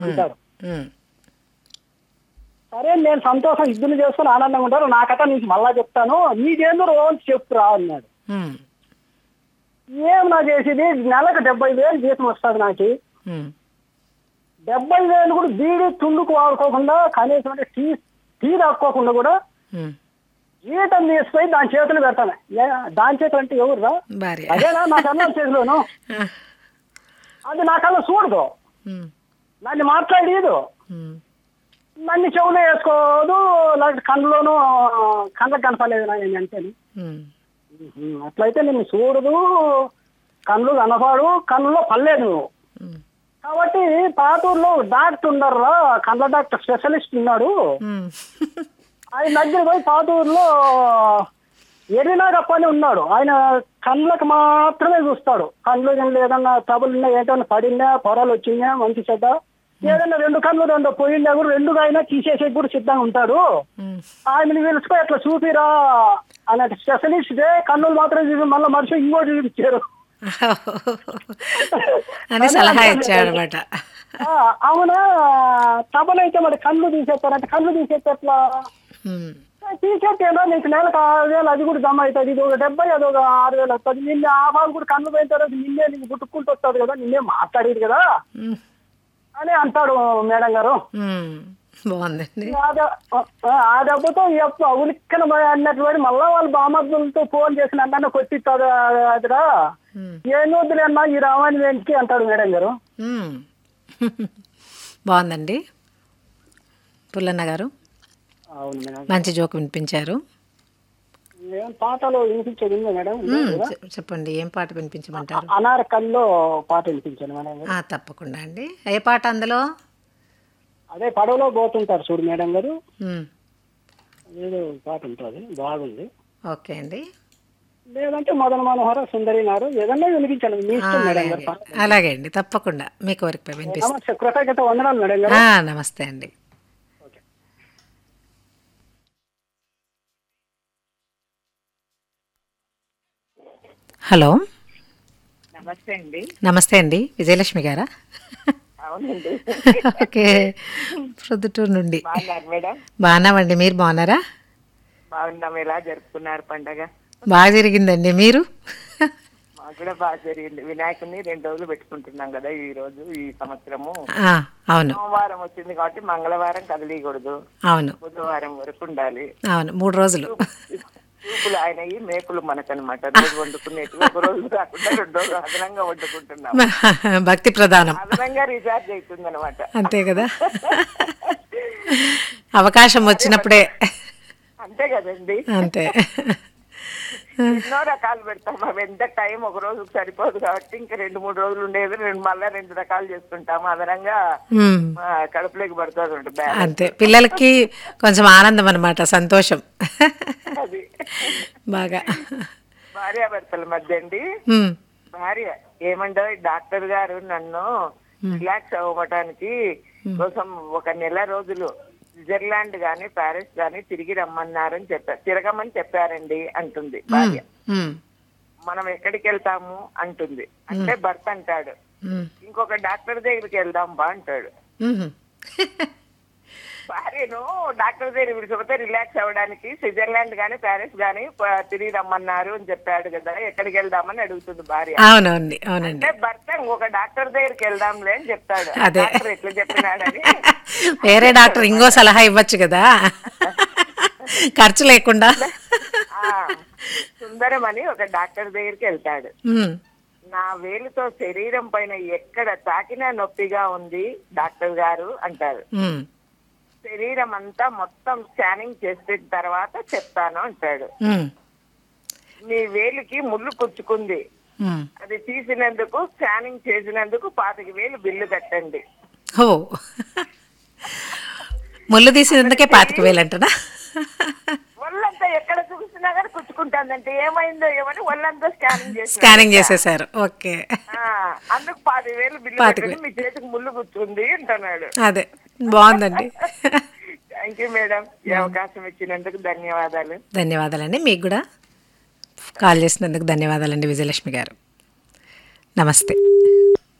అంటారు ఉమ్, సరే నేను సంతోషం ఇద్దరు చేసుకుని ఆనందంగా ఉంటారు నా కథ నీకు మళ్ళా చెప్తాను నీకేందో రోజు చెప్పురా అన్నాడు ఉమ్, ఏం నా చేసేది నెలకు డెబ్బై వేలు జీతం వస్తుంది నాకు ఉమ్, డెబ్బై వేలు కూడా బీడి తుండుకు వాడుకోకుండా కనీసం అంటే టీ టీ తాక్కోకుండా కూడా ఉమ్. జీతం తీసుకొని దాని చేతులు పెడతాను ఏ, దాని చేతులు అంటే ఎవర్రా భార్య అదేనా నా కన్నా చేతిలోను ఆ, అది నా కన్నా చూడదు ఉమ్, నన్ను మాట్లాడేదు ఉమ్, నన్ను చెవులో వేసుకోదు లేకపోతే కళ్ళలోనూ కళ్ళకు కనపడలేదు నా నేను అంతేను ఉమ్, ఉహుం. అట్లయితే నిన్ను చూడదు కళ్ళు కనపడు కళ్ళలో పర్లేదు నువ్వు ఉమ్, కాబట్టి పాతూరులో డాక్టర్ ఉన్నారా కళ్ళ డాక్టర్ స్పెషలిస్ట్ ఉన్నాడు ఉమ్. ఆయన దగ్గర పోయి పాతూరులో ఎర్రినాగప్ప అని ఉన్నాడు ఆయన కళ్ళకు మాత్రమే చూస్తాడు కళ్ళు గిళ్ళు ఏదన్నా ట్రబుల్ ఏదైనా పడినా పొరలు వచ్చినా మంచి చెడ్డ ఏదైనా రెండు కళ్ళు రెండు పోయిందా కూడా రెండుగా అయినా తీసేసే కూడా సిద్ధంగా ఉంటాడు ఉమ్. ఆయన పిలుచుకో అట్లా చూపిరా అన్నట్టు స్పెషలిస్ట్ ఇదే కన్నులు మాత్రం చూసి మళ్ళీ మనిషి ఇంకోటి చూపించారు అని సలహా ఇచ్చాడు అనమాట ఆ, అవునా ట్రబుల్ అయితే మరి కళ్ళు తీసేస్తారంటే కళ్ళు తీసేస్తే ఎట్లా తీసేస్తేనా నీకు నెలకు ఆరు వేలు అది కూడా జమ అవుతుంది ఇది ఒక డెబ్బై అది ఒక ఆరు వేలు వస్తుంది నిన్నే ఆ బాబు కూడా కన్ను పోయిన తర్వాత నిన్నే నీకు గుట్టుకుంటూ వస్తాడు కదా నిన్నే మాట్లాడేది కదా అని అంటాడు మేడం గారు బాగుందండి ఆ దె- ఆ, ఆ దెబ్బతో ఎప్ప ఉలిక్కన అన్నటువంటి మళ్ళా వాళ్ళ బామర్దులతో ఫోన్ చేసిన అన్న కొట్టిస్తాడు అదిరా ఉమ్, ఏం వద్దులే అన్న ఈ రామాయణం ఏంటి అంటాడు మేడం గారు ఉమ్. బాగుందండి పుల్లన్న గారు అవును మేడం మంచి జోక్ వినిపించారు ఏం పాటలు వినిపించేది ఉందా మేడం ఉమ్, చె- చెప్పండి ఏం పాట వినిపించమంటారు అనారకల్లో పాట వినిపించాను మేడం గారు ఆ, తప్పకుండా అండి ఏ పాట అందులో అదే పడవలో పోతుంటారు చూడు మేడం గారు ఉమ్, ఏదో పాట ఉంటుంది బాగుంది ఓకే అండి లేదంటే మదన మనోహర సుందరి నారు ఏదన్నా వినిపించాను మీ ఆ, ఇష్టం మేడం అలాగే గారు అలాగే అండి తప్పకుండా మీ కోరిక వినిపిస్తాను నమస్తే కృతజ్ఞత వందనాలు మేడం గారు ఆ, నమస్తే అండి హలో నమస్తే అండి నమస్తే అండి విజయలక్ష్మి గారా అవునండి ఓకే ప్రొద్దుటూరు నుండి బాగున్నారు మేడం బాగున్నామండి మీరు బాగున్నారా బాగున్నాం ఎలా జరుపుకున్నారు పండగ బాగా జరిగిందండి మీరు మాకు కూడా బాగా జరిగింది వినాయకుడిని రెండు రోజులు పెట్టుకుంటున్నాం కదా ఈ రోజు ఈ సంవత్సరము ఆ, అవును సోమవారం వచ్చింది కాబట్టి మంగళవారం కదిలీయకూడదు అవును బుధవారం వరకు ఉండాలి అవును మూడు రోజులు చూపులు ఆయనవి మేకులు మనకనమాట రోజు వండుకునేవి ఒక రోజు కాకుండా రెండు రోజులు అదనంగా వండుకుంటున్నాం భక్తి ప్రధానం అదనంగా రీఛార్జ్ అవుతుంది అనమాట అంతే కదా అవకాశం వచ్చినప్పుడే అంతే కదండి అంతే ఎన్నో రకాలు పెడతాం అవి ఎంత టైం ఒక రోజు సరిపోదు కాబట్టి ఇంకా రెండు మూడు రోజులు ఉండేది రెండు మళ్ళా రెండు రకాలు చేసుకుంటాము అదనంగా ఉమ్, ఆ, కడుపులోకి పడుతుంది ఉంటుంది బ్యాలెన్స్. అంతే పిల్లలకి కొంచెం ఆనందం అనమాట సంతోషం అది బాగా భార్యాభర్తల మధ్య అండి ఉమ్, భార్య ఏమంటే డాక్టర్ గారు నన్ను రిలాక్స్ అవ్వటానికి కోసం ఒక నెల రోజులు స్విట్జర్లాండ్ గాని ప్యారిస్ గాని తిరిగి రమ్మన్నారని చెప్పారు తిరగమని చెప్పారండి అంటుంది భార్య ఉమ్, మనం ఎక్కడికి వెళ్తాము అంటుంది అంటే భర్త అంటాడు ఉమ్, ఇంకొక డాక్టర్ దగ్గరికి వెళ్దాం బా అంటాడు ఉమ్. భార్యను డాక్టర్ దగ్గర విడిచిపోతే రిలాక్స్ అవ్వడానికి స్విట్జర్లాండ్ గాని ప్యారిస్ గాని ప- తిరిగి రమ్మన్నారు అని చెప్పాడు కదా ఎక్కడికి వెళ్దామని అడుగుతుంది భార్య అవునండి అవునండి అంటే భర్త ఇంకొక డాక్టర్ దగ్గరికి వెళ్దాంలే అని చెప్తాడు ఆ అదే. డాక్టర్ ఎట్లా చెప్పినాడని వేరే డాక్టర్ ఇంకో సలహా ఇవ్వచ్చు కదా ఖర్చు లేకుండా ఆ, సుందరం అని ఒక డాక్టర్ దగ్గరికి వెళ్తాడు ఉమ్, నా వేలుతో శరీరం పైన ఎక్కడ తాకినా నొప్పిగా ఉంది డాక్టర్ గారు అంటారు ఉమ్, శరీరం అంతా మొత్తం స్కానింగ్ చేసిన తర్వాత చెప్తాను అంటాడు ఉమ్, మీ వేలికి ముళ్ళు కుచ్చుకుంది ఉమ్. అది తీసినందుకు స్కానింగ్ చేసినందుకు పాతిక వేలు బిల్లు కట్టండి ఓ ముళ్ళు తీసినందుకే పాతిక వేలంటనా ఒళ్ళంతా ఎక్కడ చూసినా కానీ కుచ్చుకుంటాందంటే ఏమైందో ఏమని ఒళ్ళంతా స్కానింగ్ చేసి స్కానింగ్ చేసేసారు ఓకే అందుకు పాతి వేలు బిల్లు పాతిక కట్టండి మీ చేతికి ముళ్ళు కూర్చుంది అంటున్నాడు అదే బాగుందండి థ్యాంక్ యూ మేడం ఈ అవకాశం ఇచ్చినందుకు ధన్యవాదాలు ధన్యవాదాలండి మీకు కూడా కాల్ చేసినందుకు ధన్యవాదాలండి విజయలక్ష్మి గారు నమస్తే